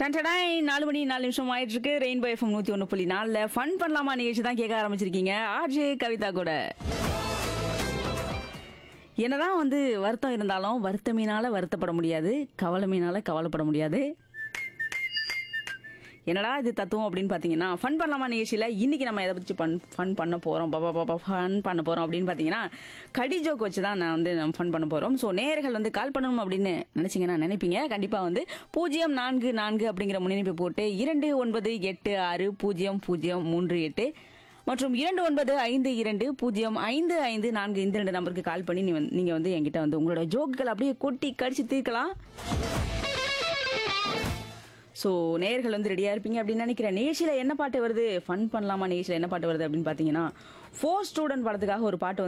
டன்டடாய் நாலு மணி நாலு நிமிஷம் ஆயிட்டு இருக்கு ரெயின்போ எஃப்எம் நூத்தி ஒன்று புள்ளி நாலுல ஃபன் பண்ணலாமா நிகழ்ச்சி தான் கேட்க ஆரம்பிச்சிருக்கீங்க ஆர்ஜே கவிதா கூட என்னதான் வந்து வருத்தம் இருந்தாலும் வருத்தமீனால வருத்தப்பட முடியாது கவலைமீனால கவலைப்பட முடியாது என்னடா இது தத்துவம் அப்படின்னு பார்த்தீங்கன்னா ஃபன் பண்ணலாமா நிகழ்ச்சியில் இன்னைக்கு நம்ம எதை பற்றி ஃபன் ஃபன் பண்ண போகிறோம் பாபா பாபா ஃபன் பண்ண போகிறோம் அப்படின்னு பார்த்தீங்கன்னா கடி ஜோக் வச்சு தான் நான் வந்து நம்ம ஃபன் பண்ண போகிறோம் ஸோ நேயர்கள் வந்து கால் பண்ணணும் அப்படின்னு நினச்சிங்கன்னா நினைப்பீங்க கண்டிப்பாக வந்து பூஜ்ஜியம் நான்கு நான்கு அப்படிங்கிற முன்னிணைப்பு போட்டு இரண்டு ஒன்பது எட்டு ஆறு பூஜ்ஜியம் பூஜ்ஜியம் மூன்று எட்டு மற்றும் இரண்டு ஒன்பது ஐந்து இரண்டு பூஜ்ஜியம் ஐந்து ஐந்து நான்கு இந்த ரெண்டு நம்பருக்கு கால் பண்ணி நீ வந்து- நீங்க வந்து என்கிட்ட வந்து உங்களோட ஜோக்குகள் அப்படியே கொட்டி கடிச்சு தீர்க்கலாம் ஸோ நேயர்கள் வந்து ரெடியாக இருப்பீங்க அப்படின்னு நினைக்கிறேன் நிகழ்ச்சியில் என்ன பாட்டு வருது ஃபன் பண்ணலாமா நிகழ்ச்சியில் என்ன பாட்டு வருது அப்படின்னு பார்த்தீங்கன்னா ஃபோர் ஸ்டூடெண்ட் படத்துக்காக ஒரு பாட்டு வந்து